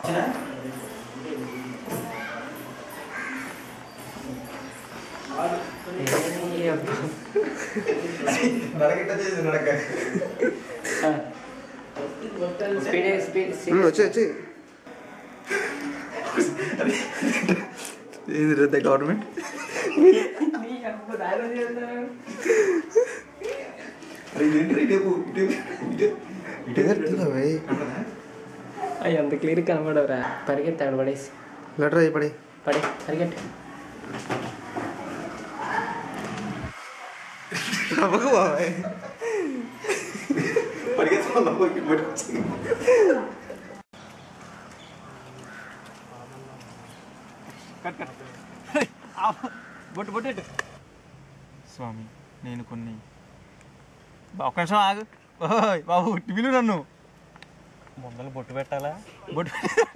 Speed speed ఉమ్, వచ్చి వచ్చి ఇది రేపు గవర్నమెంట్ అవి అంత క్లియర్ కనబడవురా పరిగెత్తాడు పడేసి లెటర్ అయ్యి పడి పడే పరిగెట్టు నమ్మకు బాబాయ్ బొట్టు బొట్టు స్వామి నేను కొన్ని బా- ఒక్క నిమిషం ఆగు ఓయ్ బాబు టివిలు నన్ను ముందలు బొట్టు పెట్టాలా బొట్టు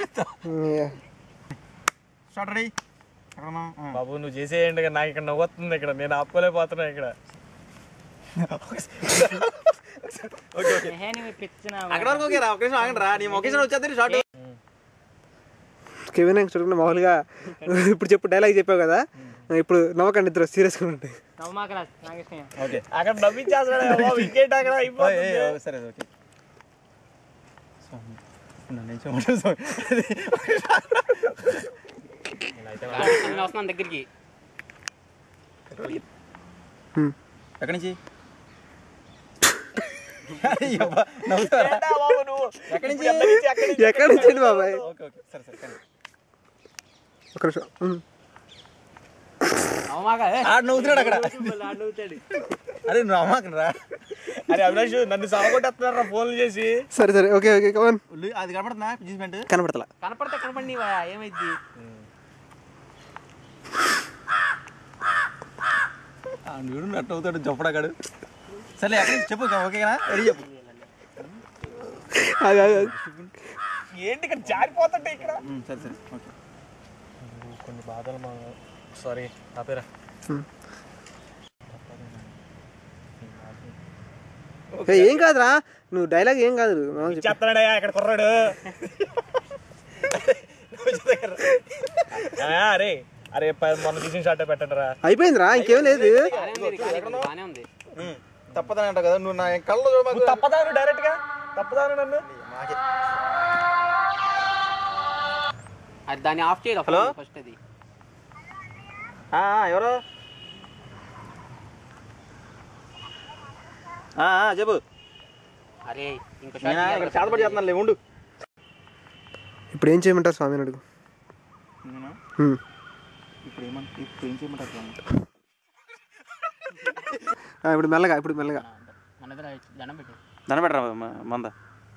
స్టార్ట్ రెడీ బాబు నువ్వు చేసేయండి నాకు ఇక్కడ నవ్వుతుంది ఇక్కడ నేను ఆపుకోలేకపోతున్నా ఇక్కడ అక్కడ వరకు ఓకే రా ఒక్క నిమిషం ఆగండి రా నీ ఒకేషన్ వచ్చేది షార్ట్ కెవిన్ యాంగ్ చూడకుండా మామూలుగా ఇప్పుడు చెప్పు డైలాగ్ చెప్పావు కదా ఇప్పుడు నవ్వకండి ఇద్దరు సీరియస్గా ఉంటాయి నవ్వమాకరా నాగేశ్వర ఓకే అక్కడ నవ్వించేస్తాడు బాబు ఇంకేంటి అక్కడ అయిపోతుంది సరే ఓకే స్వామి నన్ను ఏం చేయమంటారు స్వామి వస్తున్నాను దగ్గరికి ఎక్కడి నుంచి అయ్యబ్బా, నవ్వుతావా? బాబు నువ్వు ఎక్కడి నుంచి అక్కడి నుంచి ఎక్కడ నుంచి బాబాయ్ ఓకే ఓకే సరే సరే కానీ. ఒక నిమిషం ఉమ్. నవ్వమాక ఆడు నవ్వుతున్నాడు అక్కడ నవ్వుతాడు అరే నువ్వు అమ్మాకను రా అరే అవినాష్ నన్ను సాగొట్టేస్తున్నారా ఫోన్లు చేసి సరే సరే ఓకే ఓకే కమన్ ఉల్లి, అది కనపడుతుందా అడ్జస్ట్మెంట్ కనపడతలా కనపడితే కనపడి ఏమైంది వీడు నట్టు అవుతాడు చొప్పడాగాడు సరే ఎక్కడి నుంచి చెప్పు ఓకేనా రెడీ చెప్పు అది అది- అది. ఏంటి ఇక్కడ జారిపోతుంటే ఇక్కడ ఉమ్, సరే సరే ఓకే కొన్ని బాధలు మా సారీ ఆపేరా ఏ, ఏం కాదురా నువ్వు డైలాగ్ ఏం కాదు మామూలు చెప్పు. చెప్తాడయ్యా ఇక్కడ కుర్రాడు ఆ, అరే అరే ప- మొన్న తీసిన షార్ట్ పెట్టండి రా అయిపోయిందిరా ఇంకేం లేదు బానే ఉంది తప్పదని అంటావు కదా నువ్వు నా కళ్ళు చూడమాకు తప్పదాను డైరెక్ట్ గా తప్పదాను నన్ను మాకే. అది దాన్ని ఆఫ్ చేయరా హలో? ఫస్ట్ అది ఆ, ఆ, ఎవరు ఆ, ఆ, చెప్పు అరే ఇంకో నేను ఇక్కడ చేతపడి చేస్తున్నాను ఉండు ఇప్పుడు ఏం చేయమంటారు స్వామిని అడుగు ఉమ్. ఇప్పుడు ఏమంట ఇప్పుడు ఏం చేయమంటారు స్వామి? ఆ, ఇప్పుడు మెల్లగా ఇప్పుడు మెల్లగా మన దగ్గర దండం పెట్టు దండ పెట్టరా మ- మంద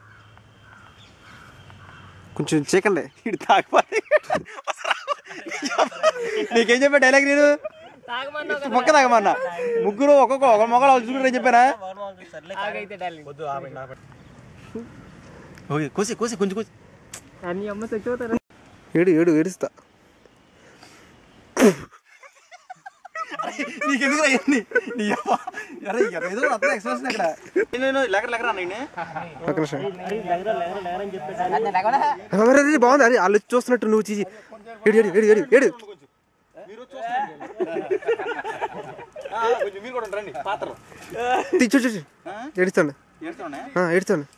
కొంచెం చీకండి ఇటు తాగిపోతే నీకేం చెప్పా డైలాగ్ నేను పక్క తాగమన్నా ముగ్గురు ఒక్కొక్క ఒక మొగలు చూసుకుంటారని చెప్పానా ఆగైతే డార్లింగ్ వద్దు ఆపండి ఆపండి ఓకే కోసి కోసి కొంచెం కోసి అన్ని అమ్మ చచ్చిపోతారు ఏడు ఏడు ఏడుస్తా నీకెందుకు అయ్యింది నీ అవ్వ. అరే ఎర్ర ఏదో అర్థం ఎక్స్ప్రెషన్ అక్కడ నేను లెక్కర లెక్కర అన్న ఒక నిమిషం అరే, అరే, బాగుంది అరే వాళ్ళు వచ్చి చూస్తున్నట్టు నువ్వు చీచి ఏడు ఏడు ఏడు ఏడు ఏడు కొంచెం మీరు కూడా రండి పాత్ర తీచ్చు చూసి ఏడుస్తాండి ఏడుస్తానే ఆ, ఏడుస్తాండి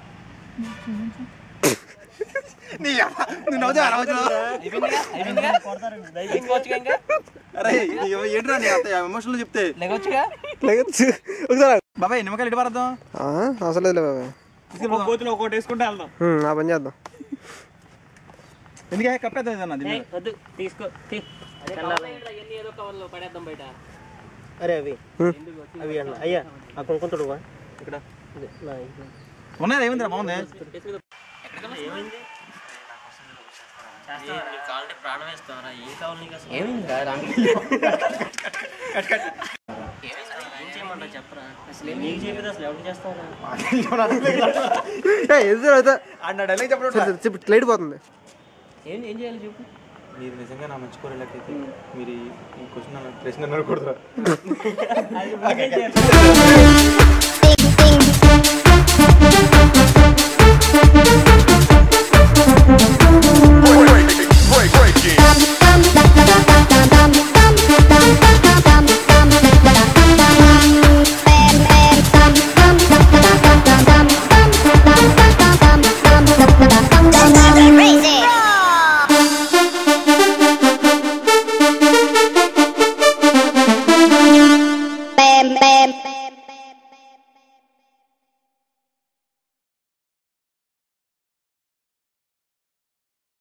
నీ అవ్వ. నువ్వు నవ్వుతా నవ్వుతా అయిపోయిందిగా ఇంకా అరే నీ అవ్వ ఏంట్రా నీ అంత ఎమోషనల్ చెప్తే లేకొచ్చుగా లేకపోతే ఒకసారి బాబాయ్ నిమ్మకాయలు ఇటు పారద్దాం ఆ, అవసరం లేదులే బాబాయ్ కోతులు ఒకటి వేసుకుంటే వెళ్దాం ఉమ్, ఆ పని చేద్దాం ఎందుకే కప్పేద్దాం ఏదన్నా దీని మీద. వద్దు తీసుకో ఎన్ని ఏదో కవర్లో పడేద్దాం బయట అరే అవి అవి అన్న అయ్యా ఆ కొనుక్కుంటాడు ఇక్కడ ఉన్నాయా ఏమైందిరా బాగుంది ఏమైందిరా రాంగి ఏ, ఎదురు అవుతా అన్న డైలాగ్ చెప్పడం సరే, సరే, చెప్పు లైట్ పోతుంది ఏం ఏం చేయాలి చెప్పు మీరు నిజంగా నా మంచి కోరేలకైతే మీరు ఈ- ఈ క్వశ్చన్ ప్రశ్న అడగకూడదురా Big